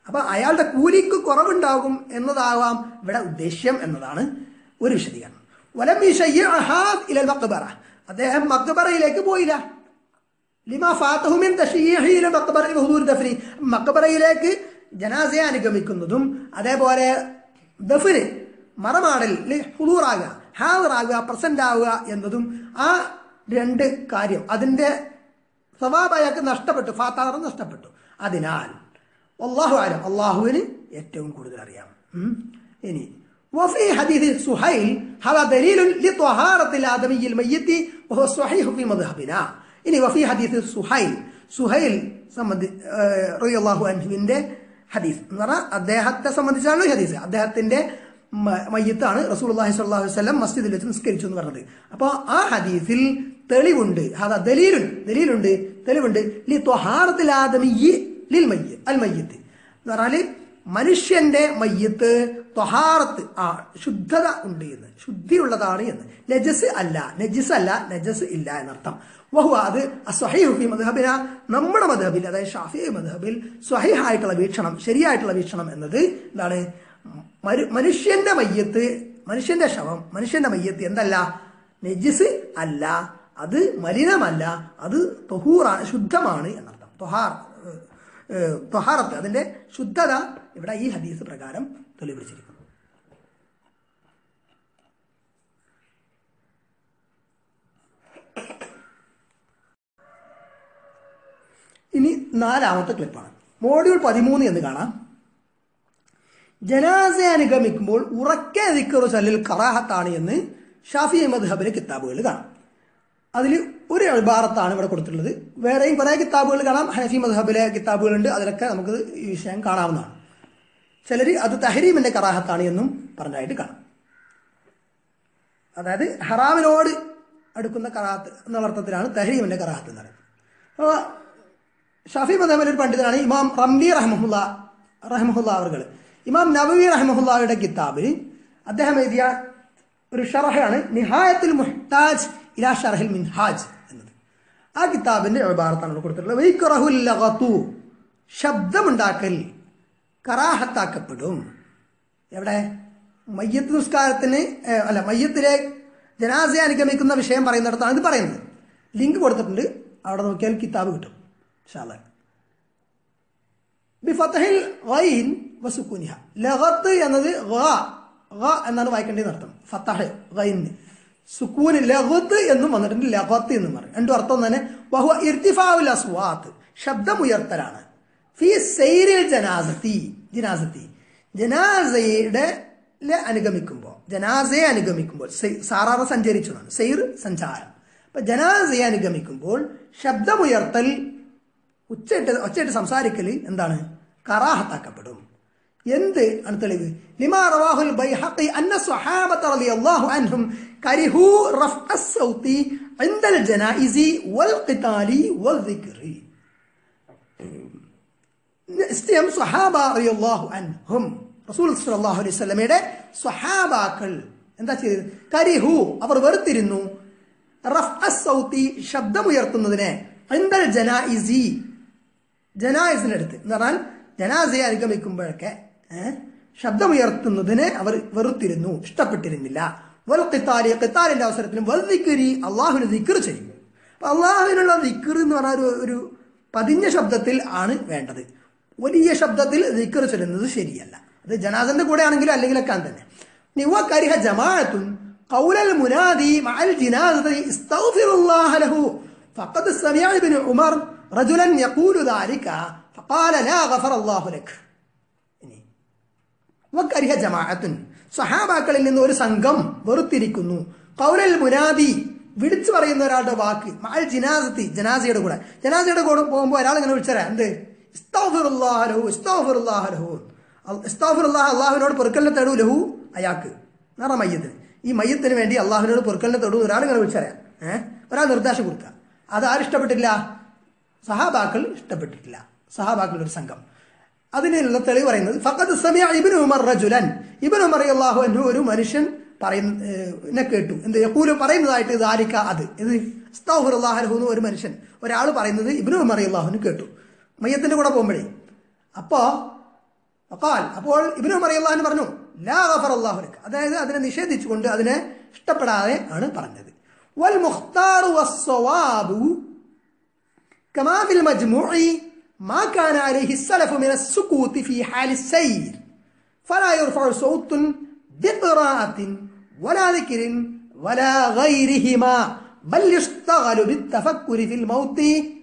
അപ്പൊ അയാളുടെ കൂലിക്ക് കുറവുണ്ടാകും എന്നതാവാം ഇവിടെ ഉദ്ദേശ്യം എന്നതാണ് ഒരു വിശദീകരണം വലം യുശയ്യിഅഹാദ് ഇലൽ മഖ്ബറ അദ്ദേഹം മക്ബറയിലേക്ക് പോയില്ല ലിമാ ഫാത്തഹുമിൻ തഷീഹിലെ മക്ബറ ഹുദൂർ ദഫ്നി മക്ബറയിലേക്ക് ജനാസയെ അനുഗമിക്കുന്നതും അതേപോലെ ദഫിന് മറമാടൽ ഹുദൂറാകുക ഹാദറാകുക പ്രസന്റ് ആവുക എന്നതും ആ രണ്ട് കാര്യം അതിന്റെ സവാബ് അയാൾക്ക് നഷ്ടപ്പെട്ടു ഫാത്താർ നഷ്ടപ്പെട്ടു അതിനാൽ അള്ളാഹു ആലം അള്ളാഹുവിന് ഏറ്റവും കൂടുതൽ അറിയാം ഉം. ഇനി وفي حديث سهيل هذا دليل لطهارة الآدمي الميت وهو صحيح في مذهبنا ഇനി വഫി ഹദീസ് സുഹൈൽ സുഹൈൽ സംബന്ധി റളിയല്ലാഹു അൻഹുവിന്റെ ഹദീസ് എന്ന് പറഞ്ഞാൽ അദ്ദേഹത്തെ സംബന്ധിച്ചാണ് ഈ ഹദീസ് അദ്ദേഹത്തിന്റെ മ- മയ്യത്താണ് റസൂലുള്ളാഹി സ്വല്ലല്ലാഹു അലൈഹി വസല്ലം മസ്ജിദിൽ വെച്ച് നിസ്കരിച്ചു എന്ന് പറഞ്ഞത് അപ്പോൾ ആ ഹദീസിൽ തെളിവുണ്ട് അതാ ദലീലുണ്ട് ദലീലുണ്ട് തെളിവുണ്ട് ലി ത്വഹാറത്തിൽ ആദമിയി ലിൽ മയ്യ അൽ മയ്യത്ത് എന്ന് പറഞ്ഞാല് മനുഷ്യന്റെ മയ്യത്ത് ത്വഹാറത്ത് ആ ശുദ്ധത ഉണ്ട് എന്ന് ശുദ്ധിയുള്ളതാണ് എന്ന് നജസ് അല്ല നജിസ് അല്ല നജസ് ഇല്ല എന്നർത്ഥം വഹുവ അത് അസ്വഹീഹു ഫി മദ്ഹബിന നമ്മുടെ മദ്ഹബിൽ അതായത് ഷാഫി മദ്ഹബിൽ സ്വഹീഹായിട്ടുള്ള വീക്ഷണം ശരിയായിട്ടുള്ള വീക്ഷണം എന്നത് എന്താണ് മരു മനുഷ്യന്റെ മയ്യത്ത് മനുഷ്യന്റെ ശവം മനുഷ്യന്റെ മയ്യത്ത് എന്തല്ല നജിസ് അല്ല അത് മലിനമല്ല അത് തൊഹൂറാണ് ശുദ്ധമാണ് എന്നർത്ഥം തൊഹാർ ഏഹ്, ത്വഹാറത്ത് അതിന്റെ ശുദ്ധത ഇവിടെ ഈ ഹദീസ് പ്രകാരം തെളിവിച്ചിരിക്കുന്നു ഇനി നാലാമത്തെ ക്ലിപ്പാണ് മോഡ്യൂൾ പതിമൂന്ന് എന്ന് കാണാം ജനാസെ അനുഗമിക്കുമ്പോൾ ഉറക്കെ ദിക്കറു ചൊല്ലിൽ കറാഹത്താണ് എന്ന് ഷാഫി മദ്ഹബിലെ കിതാബുകളിൽ കാണാം അതിൽ ഒരു ഇബാറത്താണ് ഇവിടെ കൊടുത്തിട്ടുള്ളത് വേറെയും കുറേ കിതാബുകൾ കാണാം ഹനഫി മദ്ഹബിലെ കിതാബുകളുണ്ട് അതിലൊക്കെ നമുക്ക് ഈ വിഷയം കാണാവുന്നതാണ് ചിലർ അത് തഹരീമിന്റെ കറാഹത്താണ് എന്നും പറഞ്ഞായിട്ട് കാണാം അതായത് ഹറാമിനോട് അടുക്കുന്ന കറാഹത്ത് എന്നുള്ള അർത്ഥത്തിലാണ് തഹരീമിന്റെ കറാഹത്ത് എന്ന് പറയുന്നത് അപ്പോൾ ഷാഫി മദാമിലെ ഒരു പണ്ഡിതനാണ് ഇമാം റംലി റഹ്മുല്ല റഹ്മുല്ല അവർ ഇമാം നബവി റഹ്മുല്ലായുടെ കിതാബിൽ അദ്ദേഹം എഴുതിയ ഒരു ഷറഹാണ് നിഹായത്തുൽ മുഹ്താജ് ഇലാ ഷറഹിൽ മിൻഹാജ് എന്നത് ആ കിതാബിന്റെ വിഭാഗത്താണ് ഇവിടെ കൊടുത്തിട്ടുള്ളത് വൈക്കുറഹുൽ ലഗത്തു ശബ്ദമുണ്ടാക്കൽ കറാഹത്താക്കപ്പെടും എവിടെ മയ്യത്ത് നിസ്കാരത്തിന് ഏഹ്, അല്ല മയ്യത്തിലെ ജനാസയെ അനുഗമിക്കുന്ന വിഷയം പറയുന്നിടത്താണ് ഇത് പറയുന്നത് ലിങ്ക് കൊടുത്തിട്ടുണ്ട് അവിടെ നോക്കിയാൽ കിതാബ് കിട്ടും ഇൻഷാല്ലാ. ബിഫത്തഹിൽ ഗൈൻ വസുക്കൂനിഹ ലഗത്ത് എന്നത് ഗ ഗ എന്നാണ് വായിക്കേണ്ടത് അർത്ഥം ഫത്തഹ് ഗൈന് സുക്കൂന് ലഗത്ത് എന്നും വന്നിട്ടുണ്ട് ലഗത്ത് എന്നും പറയും രണ്ടും അർത്ഥം തന്നെ ബഹുവ ഇർത്തിഫാവുൽ അസ്വാത്ത് ശബ്ദമുയർത്തലാണ് ഫി സൈരിൽ ജനാസത്തി ജനാസത്തി ജനാസയുടെ ലെ അനുഗമിക്കുമ്പോൾ ജനാസയെ അനുഗമിക്കുമ്പോൾ സൈ- സാറാറ സഞ്ചരിച്ചു എന്നാണ് സെയ്ർ സഞ്ചാരം അപ്പൊ ജനാസയെ അനുഗമിക്കുമ്പോൾ ശബ്ദമുയർത്തൽ ഉച്ചയിട്ട് ഒച്ചയിട്ട് സംസാരിക്കല് എന്താണ് കറാഹത്താക്കപ്പെടും എന്ത് ആണ് തെളിവ് ലിമാ റവാഹുൽ ബൈഹഖി അന്ന സ്വഹാബത റളിയല്ലാഹു അൻഹും കരിഹു റഫ്അ الصوت عند الجنائز والقتال والذكر നിശ്ചയം സ്വഹാബ റളിയല്ലാഹു അൻഹും റസൂൽ സല്ലല്ലാഹു അലൈഹി വസല്ലമയുടെ സ്വഹാബാക്കൾ എന്താ ചെയ്തത് കരിഹു അവർ വെറുത്തിരുന്നു റഫ്അ സൗത്തി ശബ്ദമുയർത്തുന്നതിനെ ഇൻദൽ ജനായിസി ജനായിസിന്റെ അടുത്ത് എന്ന് പറഞ്ഞാൽ ജനാസയെ അനുഗമിക്കുമ്പോഴൊക്കെ ഏഹ്, ശബ്ദമുയർത്തുന്നതിനെ അവർ വെറുത്തിരുന്നു ഇഷ്ടപ്പെട്ടിരുന്നില്ല വൽ ഖിത്താലി ഖിത്താലിന്റെ അവസരത്തിലും വൽ ദിക്രി അള്ളാഹുവിന് ദിക്ർ ചെയ്യും അപ്പൊ അള്ളാഹുവിനുള്ള ദിക്ർ എന്ന് പറഞ്ഞ ഒരു ഒരു പതിഞ്ഞ ശബ്ദത്തിൽ ആണ് വേണ്ടത് വലിയ ശബ്ദത്തിൽ ദിക്ർ ചൊല്ലുന്നത് ശരിയല്ല അത് ജനാസന്റെ കൂടെ ആണെങ്കിലും അല്ലെങ്കിലൊക്കെ തന്നെ നിവകരിഹ ജമാഅത്തുൻ قول المنادي مع الجنازة استغفر الله له فقد سمع ابن عمر رجلا يقول ذلك فقال لا غفر الله لك ഇനി വക്കരിഹ ജമാഅത്തുൻ സഹാബാക്കളിൽ നിന്ന് ഒരു സംഘം വെറുത്തിരിക്കുന്നു കൗലൽ മുനാദി വിളിച്ചു പറയുന്ന ഒരാളുടെ വാക്ക് മാൽ ജിനാസത്തി ജനാസയുടെ കൂടെ ജനാസയുടെ കൂടെ പോകുമ്പോൾ ഒരാൾ ഇങ്ങനെ വിളിച്ചരാ എന്ത് ഇസ്തഗ്ഫിറുല്ലാഹ ലഹു, ഇസ്തഗ്ഫിറുല്ലാഹ ലഹു. അൽ- ഇസ്തഗ്ഫിറുല്ലാഹ അള്ളാഹുവിനോട് പൊറുക്കലിനെ തേടൂ ലഹു അയാൾക്ക് എന്നാ മയ്യത്തിന് ഈ മയ്യത്തിന് വേണ്ടി അള്ളാഹുവിനോട് പൊറുക്കലിനെ തേടൂ ഒരാൾ ഇങ്ങനെ വിളിച്ചരാ ഏഹ് ഒരാൾ നിർദ്ദേശം കൊടുക്കുക അത് ആരിഷ്ടപ്പെട്ടില്ല സഹാബാക്കൾ ഇഷ്ടപ്പെട്ടിട്ടില്ല സഹാബാക്കൾ ഒരു സംഘം അതിനുള്ള തെളിവ് പറയുന്നത് ഫഖദ് സമിഅ ഇബ്നു ഉമർ റജുലൻ ഇബ്നു ഉമർ റളിയല്ലാഹു അൻഹു ഒരു മനുഷ്യൻ പറയുന്ന കേട്ടു എന്ത് യഖൂലു പറയുന്നതായിട്ട് ദാലിക അത് ഇത് അസ്തഗ്ഫിറുല്ലാഹ ലഹു എന്ന് ഒരു മനുഷ്യൻ ഒരാൾ പറയുന്നത് ഇബ്നു ഉമർ റളിയല്ലാഹുവിന് കേട്ടു മയ്യത്തിന്റെ കൂടെ പോകുമ്പോഴേ അപ്പോ അക്കാൽ അപ്പോൾ ഇബിനു മറിയല്ലാഹു പറഞ്ഞു ലാ ഗഫർ അള്ളാഹുലക്ക് അതായത് അതിനെ നിഷേധിച്ചുകൊണ്ട് അതിനെ ഇഷ്ടപ്പെടാതെ ആണ് പറഞ്ഞത് വൽ മുഖ്താറു വസ്സവാബു كما في المجموع ما كان عليه السلف من السكوت في حال السير فلا يرفع صوت بقراءة ولا ذكر ولا غيرهما بل يشتغل بالتفكر في الموت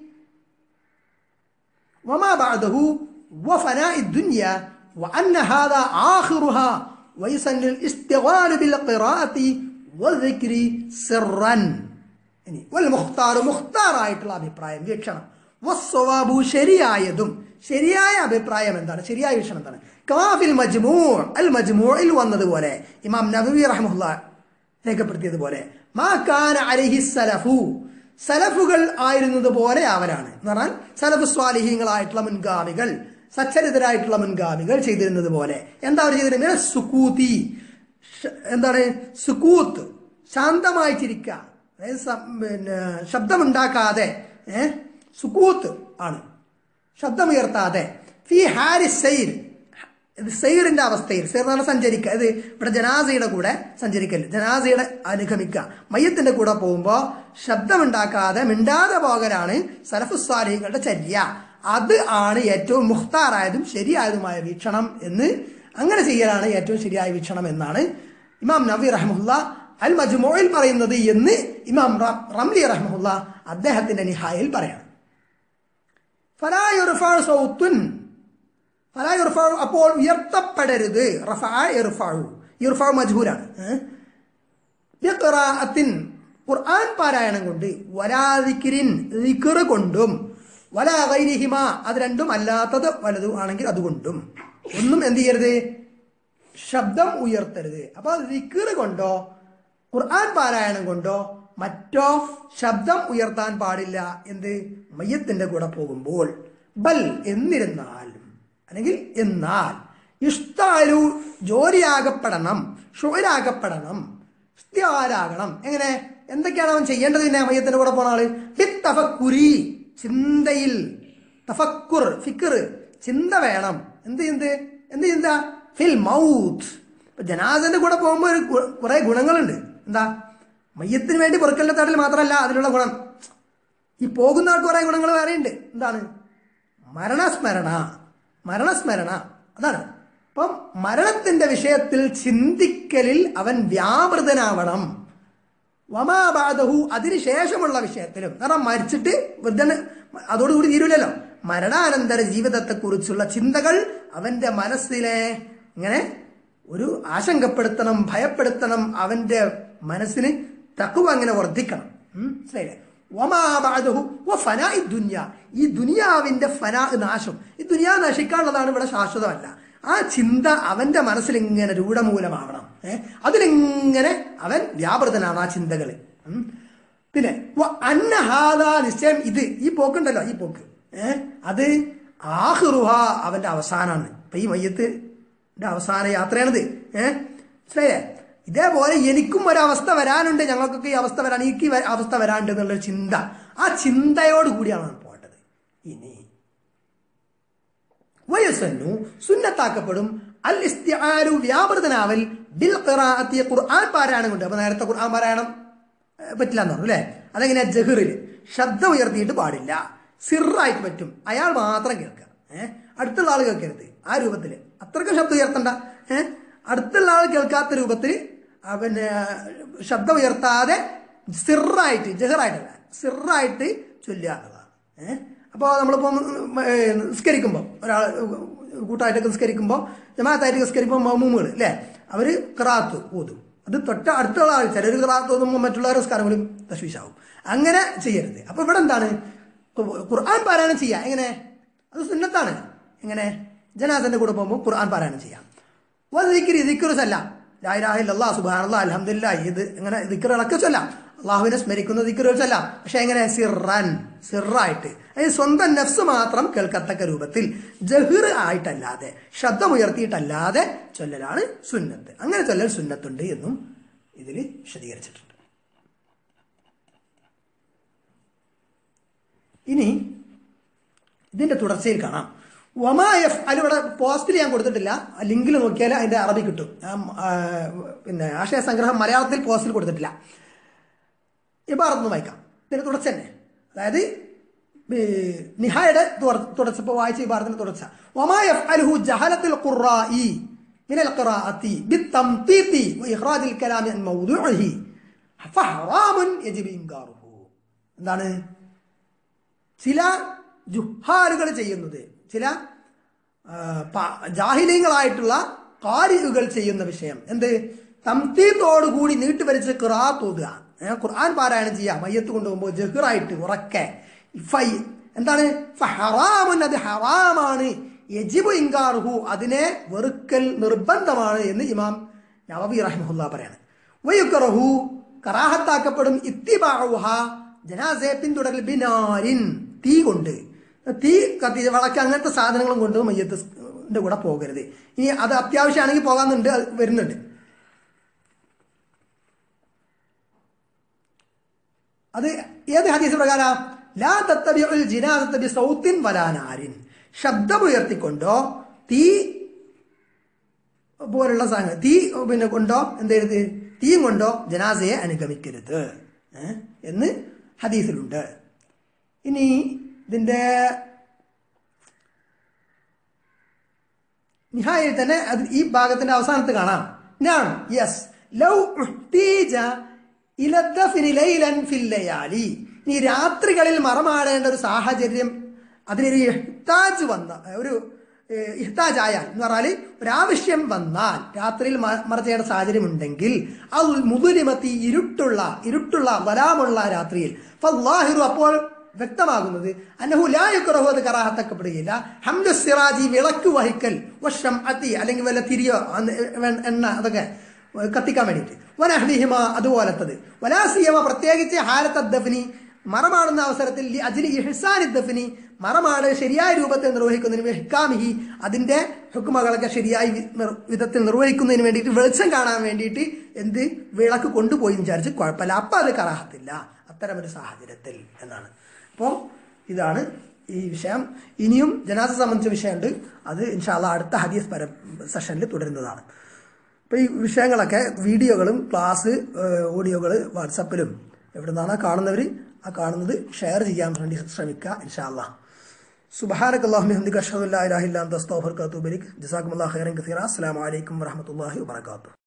وما بعده وفناء الدنيا وأن هذا آخرها ويسن الاشتغال بالقراءة والذكر سرا ഇനി വൽ മുഖ്താർ മുഖ്താറായിട്ടുള്ള അഭിപ്രായം വീക്ഷണം വസ്വവാബു ശരിയായതും ശരിയായ അഭിപ്രായം എന്താണ് ശരിയായ വീക്ഷണം എന്താണ് കാഫിൽ മജ്മൂ അൽ മജ്മൂഇൽ വന്നതുപോലെ ഇമാം നബവി റഹ്മുല്ല രേഖപ്പെടുത്തിയതുപോലെ മാ കാന അലൈഹി സലഫു സലഫുകൾ ആയിരുന്നത് പോലെ അവരാണ് എന്ന് പറഞ്ഞാൽ സലഫ് സ്വാലിഹീങ്ങളായിട്ടുള്ള മുൻഗാമികൾ സച്ചരിതരായിട്ടുള്ള മുൻഗാമികൾ ചെയ്തിരുന്നത് പോലെ എന്താ അവർ ചെയ്തിരുന്നത് സുക്കൂത്തി എന്താണ് സുക്കൂത്ത് ശാന്തമായി ചിരിക്കുക അതായത് പിന്നെ ശബ്ദമുണ്ടാക്കാതെ ഏഹ് സുക്കൂത്ത് ആണ് ശബ്ദമുയർത്താതെ ഫി ഹാരി സൈർ ഇത് സൈറിന്റെ അവസ്ഥയിൽ സൈർ എന്ന് പറഞ്ഞാൽ സഞ്ചരിക്കുക ഇത് ഇവിടെ ജനാസയുടെ കൂടെ സഞ്ചരിക്കൽ ജനാസയുടെ അനുഗമിക്കുക മയ്യത്തിന്റെ കൂടെ പോകുമ്പോൾ ശബ്ദമുണ്ടാക്കാതെ മിണ്ടാതെ പോകലാണ് സലഫുസ്വാലികളുടെ ചര്യ അത് ആണ് ഏറ്റവും മുഖ്താറായതും ശരിയായതുമായ വീക്ഷണം എന്ന് അങ്ങനെ ചെയ്യലാണ് ഏറ്റവും ശരിയായ വീക്ഷണം എന്നാണ് ഇമാം നബി റഹ്മുല്ല അൽ മജ്മോയിൽ പറയുന്നത് എന്ന് ഇമാം റംലി റഹ്മുല്ല അദ്ദേഹത്തിന്റെ നിഹായിൽ പറയാണ് ഫലായുർഫാൾ സൗത്തുൻ ഫലായുർഫാൾ അപ്പോൾ ഉയർത്തപ്പെടരുത് റഫാ ഇർഫാഴു ഇർഫാ മജ്ഹൂലാണ് ബിഖറാഅത്തിൻ ഖുർആൻ പാരായണം കൊണ്ട് വലാദിക്കിരിൻ ദിക്ർ കൊണ്ടും വലാ ഗൈരിഹിമ അത് രണ്ടും അല്ലാത്തത് വലതും ആണെങ്കിൽ അതുകൊണ്ടും ഒന്നും എന്ത് ചെയ്യരുത് ശബ്ദം ഉയർത്തരുത് അപ്പൊ ദിക്ർ കൊണ്ടോ ഖുർആൻ പാരായണം കൊണ്ടോ മറ്റോ ശബ്ദം ഉയർത്താൻ പാടില്ല എന്ത് മയ്യത്തിന്റെ കൂടെ പോകുമ്പോൾ ബൽ എന്നിരുന്നാലും അല്ലെങ്കിൽ എന്നാൽ ഇഷ്ടാലു ജോലിയാകപ്പെടണം ഷുവരാകപ്പെടണം ഇസ്തിയാരാകണം എങ്ങനെ എന്തൊക്കെയാണ് അവൻ ചെയ്യേണ്ടത് പിന്നെ മയ്യത്തിന്റെ കൂടെ പോണ ആള് തഫക്കുരി ചിന്തയിൽ തഫക്കുർ ഫിക്കർ ചിന്ത വേണം എന്ത് ചിന്ത എന്ത് ചിന്ത ഫിൽ മൗത്ത് ജനാസന്റെ കൂടെ പോകുമ്പോൾ ഒരു കുറെ ഗുണങ്ങളുണ്ട് എന്താ മയ്യത്തിന് വേണ്ടി പൊറുക്കലിന്റെ തടൽ മാത്രമല്ല അതിലുള്ള ഗുണം ഈ പോകുന്ന ആൾക്ക് കുറെ ഗുണങ്ങൾ വേറെയുണ്ട് എന്താണ് മരണസ്മരണ മരണസ്മരണ അതാണ് അപ്പം മരണത്തിന്റെ വിഷയത്തിൽ ചിന്തിക്കലിൽ അവൻ വ്യാപൃതനാവണം വമാബാദഹു അതിനുശേഷമുള്ള വിഷയത്തിലും കാരണം മരിച്ചിട്ട് വെറുതെ അതോടുകൂടി തീരൂലല്ലോ മരണാനന്തര ജീവിതത്തെക്കുറിച്ചുള്ള ചിന്തകൾ അവന്റെ മനസ്സിലെ ഇങ്ങനെ ഒരു ആശങ്കപ്പെടുത്തണം ഭയപ്പെടുത്തണം അവന്റെ മനസ്സിന് തക്കുവ അങ്ങനെ വർദ്ധിക്കണം മനസ്സിലായില്ലേ ഈ ദുനിയാവിന്റെ ഫനാ നാശം ഈ ദുനിയാ നശിക്കാനുള്ളതാണ് ഇവിടെ ശാശ്വതമല്ല ആ ചിന്ത അവന്റെ മനസ്സിൽ ഇങ്ങനെ രൂഢമൂലമാവണം ഏഹ് അതിലിങ്ങനെ അവൻ വ്യാപൃതനാണ് ആ ചിന്തകൾ പിന്നെ അന്നഹാദ നിശ്ചയം ഇത് ഈ പോക്കുണ്ടല്ലോ ഈ പോക്ക് ഏഹ് അത് ആഹ്റുഹ അവന്റെ അവസാനമാണ് ഇപ്പൊ ഈ മയ്യത്തിന്റെ അവസാന യാത്രയാണിത് ഏഹ് മനസ്സിലായേ ഇതേപോലെ എനിക്കും ഒരവസ്ഥ വരാനുണ്ട് ഞങ്ങൾക്കൊക്കെ ഈ അവസ്ഥ വരാൻ എനിക്ക് ഈ അവസ്ഥ വരാനുണ്ട് എന്നുള്ളൊരു ചിന്ത ആ ചിന്തയോട് കൂടിയാണ് പോകേണ്ടത് ഇനി വയസ്സന്നു സുന്നത്താക്കപ്പെടും അൽ ഇസ്തിആലു വ്യാപൃതനാവൽ ബിൽ ഖിറാഅത്തി ഖുർആൻ പാരായണം കൊണ്ട് അപ്പൊ നേരത്തെ ഖുർആൻ പാരായണം പറ്റില്ല എന്ന് പറഞ്ഞു അല്ലേ അതെങ്ങനെ ജഹറിൽ ശബ്ദം ഉയർത്തിയിട്ട് പാടില്ല സിറായിട്ട് പറ്റും അയാൾ മാത്രം കേൾക്കുക ഏഹ് അടുത്തുള്ള ആൾ കേൾക്കരുത് ആ രൂപത്തിൽ അത്രയ്ക്കും ശബ്ദം ഉയർത്തണ്ട ഏഹ് അടുത്തുള്ള ആൾ കേൾക്കാത്ത രൂപത്തിൽ പിന്നെ ശബ്ദം ഉയർത്താതെ സിറായിട്ട് ജഹറായിട്ടല്ല സിറായിട്ട് ചൊല്ലുക എന്നുള്ളതാണ് ഏഹ് അപ്പോൾ നമ്മളിപ്പോൾ നിസ്കരിക്കുമ്പോൾ ഒരാൾ കൂട്ടായിട്ടൊക്കെ നിസ്കരിക്കുമ്പോൾ ജമാഅത്തായിട്ട് നിസ്കരിക്കുമ്പോൾ മമ്മൂമുകൾ അല്ലേ അവർ ക്രാത്ത് ഊതും അത് തൊട്ട അടുത്തുള്ള ആൾ ചിലർ ക്രാത്ത് ഓതുമ്പോൾ മറ്റുള്ളവരുടെ നിസ്കാരങ്ങളും തശ്വീശാവും അങ്ങനെ ചെയ്യരുത് അപ്പോൾ ഇവിടെ എന്താണ് ഖുർആൻ പാരായണം ചെയ്യുക എങ്ങനെ അത് സുന്നത്താണ് എങ്ങനെ ജനാസന്റെ കൂടെ പോകുമ്പോൾ ഖുർആൻ പാരായണം ചെയ്യാം ദിക്കറി ദിക്കറ് ചൊല്ലാം ലായിലാഹില്ലാ സുബാനല്ലാ അലഹമില്ല ഇത് ഇങ്ങനെ ദിക്കറുകളൊക്കെ ചൊല്ലാം അള്ളാഹുവിനെ സ്മരിക്കുന്ന ദിക്കറുകൾ ചൊല്ലാം പക്ഷെ എങ്ങനെ സിറൻ സിറായിട്ട് അതായത് സ്വന്തം നഫ്സ് മാത്രം കേൾക്കത്തക്ക രൂപത്തിൽ ജഹിർ ആയിട്ടല്ലാതെ ശബ്ദമുയർത്തിയിട്ടല്ലാതെ ചൊല്ലലാണ് സുന്നത്ത് അങ്ങനെ ചൊല്ലൽ സുന്നത്തുണ്ട് എന്നും ഇതിൽ വിശദീകരിച്ചിട്ടുണ്ട് ഇനി ഇതിന്റെ തുടർച്ചയിൽ കാണാം ഒമായഫ് അതിലിവിടെ പോസ്റ്റിൽ ഞാൻ കൊടുത്തിട്ടില്ല ലിങ്കിൽ നോക്കിയാൽ അതിന്റെ അറബി കിട്ടും ആ, ആ, പിന്നെ ആശയ സംഗ്രഹം മലയാളത്തിൽ പോസ്റ്റിൽ കൊടുത്തിട്ടില്ല ഇബാറത്ത് വായിക്കാം ഇതിന് തുടർച്ച തന്നെ അതായത് ഈ നിഹായുടെ തുടർ- തുടർച്ച ഇപ്പോൾ വായിച്ച ഇബാറത്തിന്റെ തുടർച്ച ഒമായഫ് അൽഹു ജഹലത്തിൽ ഖുറായി من القراءة بالتمطيط وإخراج الكلام عن موضوعه فحرام يجب إنكاره എന്താണ് ചില ജുഹാലുകൾ ചെയ്യുന്നത് ചില ആ, പ- ജാഹിലീങ്ങളായിട്ടുള്ള കാരികൾ ചെയ്യുന്ന വിഷയം എന്ത് തംതീത്തോടുകൂടി നീട്ടിവലിച്ച് ഖുറാത്ത് ഓതുക ഏ, ഖുർആൻ പാരായണം ചെയ്യുക മയ്യത്ത് കൊണ്ടുപോകുമ്പോൾ ജഹ്റായിട്ട് ഉറക്കെ ഫൈ എന്താണ് ഫഹറാമുൻ അത് ഹറാമാണ് യജിബു ഇൻകാറുഹു അതിനെ വെറുക്കൽ നിർബന്ധമാണ് എന്ന് ഇമാം നവബി റഹിമഹുല്ല പറയാണ് വയുക്കറഹു കറാഹത്താക്കപ്പെടും ഇത്തിബാഹുഹ ജനാസയെ പിന്തുടരൽ ബിനാരിൻ തീ കൊണ്ട് തീ കത്തി വളക്ക് അങ്ങനത്തെ സാധനങ്ങളും കൊണ്ട് മയ്യത്തിന്റെ കൂടെ പോകരുത് ഇനി അത് അത്യാവശ്യമാണെങ്കിൽ പോകാന്നുണ്ട് അത് വരുന്നുണ്ട് അത് ഏത് ഹദീസ് പ്രകാരം ലാ തത്തബിഉൽ ജിനാസത ബി സൗത്തിൻ വലാ നാരിൻ ശബ്ദമുയർത്തിക്കൊണ്ടോ തീ പോലുള്ള സാധനം തീ പിന്നെ കൊണ്ടോ എന്തെഴുത് തീയും കൊണ്ടോ ജനാസയെ അനുഗമിക്കരുത് ഏ? എന്ന് ഹദീസിലുണ്ട് ഇനി ഇതിന്റെ നിഹായിൽ തന്നെ അത് ഈ ഭാഗത്തിന്റെ അവസാനത്ത് കാണാം ഞാൻ യെസ് ലൗ ഉഹ്തീജ ഇല ദഫ്നി ലൈലൻ ഫിൽ ലയാലി ഇനി രാത്രികളിൽ മറമാടേണ്ട ഒരു സാഹചര്യം അതിനൊരു ഇഹ്താജ് വന്ന ഒരു ഏഹ്, ഇഹ്താജ് ആയാൽ എന്ന് പറഞ്ഞാൽ ഒരാവശ്യം വന്നാൽ രാത്രിയിൽ മ- മറ ചെയ്യേണ്ട സാഹചര്യം ഉണ്ടെങ്കിൽ അത് മുതുലിമത്തി ഇരുട്ടുള്ള ഇരുട്ടുള്ള വലാമുള്ള രാത്രിയിൽ ഫല്ലാഹിറു അപ്പോൾ വ്യക്തമാകുന്നത് അന്നഹു ലായുക്കുറഹു അത് കറാഹത്തക്കപ്പെടുകയില്ല ഹംദു സിറാജി വിളക്ക് വഹിക്കൽ വഷം അത്തി അല്ലെങ്കിൽ വല്ല തിരിയോ അന്ന് എ- എണ്ണ അതൊക്കെ കത്തിക്കാൻ വേണ്ടിയിട്ട് വനഹ്ലിഹിമ അതുപോലത്തത് വലാസിയമ പ്രത്യേകിച്ച് ഹാലത്ത ദഫനി മറമാടുന്ന അവസരത്തിൽ ലി അജ്ലി ഇഹ്സാനി ദഫനി മറമാട് ശരിയായ രൂപത്തിൽ നിർവഹിക്കുന്നതിന് ഹെക്കാമിഹി അതിന്റെ ഹുക്കുമകളൊക്കെ ശരിയായ വി- നിർ- വിധത്തിൽ നിർവഹിക്കുന്നതിന് വേണ്ടിയിട്ട് വെളിച്ചം കാണാൻ വേണ്ടിയിട്ട് എന്ത് വിളക്ക് കൊണ്ടുപോയി എന്ന് വിചാരിച്ച് കുഴപ്പമില്ല അപ്പൊ അത് കറാഹത്തില്ല അത്തരമൊരു സാഹചര്യത്തിൽ എന്നാണ് അപ്പോൾ ഇതാണ് ഈ വിഷയം ഇനിയും ജനാസ സംബന്ധിച്ച വിഷയമുണ്ട് അത് ഇൻഷാല്ല അടുത്ത ഹദീസ് പര സെഷനിൽ തുടരുന്നതാണ് അപ്പോൾ ഈ വിഷയങ്ങളൊക്കെ വീഡിയോകളും ക്ലാസ് ഓഡിയോകൾ വാട്സപ്പിലും എവിടെ നിന്നാണ് കാണുന്നവർ ആ കാണുന്നത് ഷെയർ ചെയ്യാൻ വേണ്ടി ശ്രമിക്കുക ഇൻഷാല്ല സുബഹാനक اللهم بحمدك اشهد ان لا اله الا انت استغفرك واتوب اليك جزاكم الله خيرا كثيرا السلام عليكم ورحمه الله وبركاته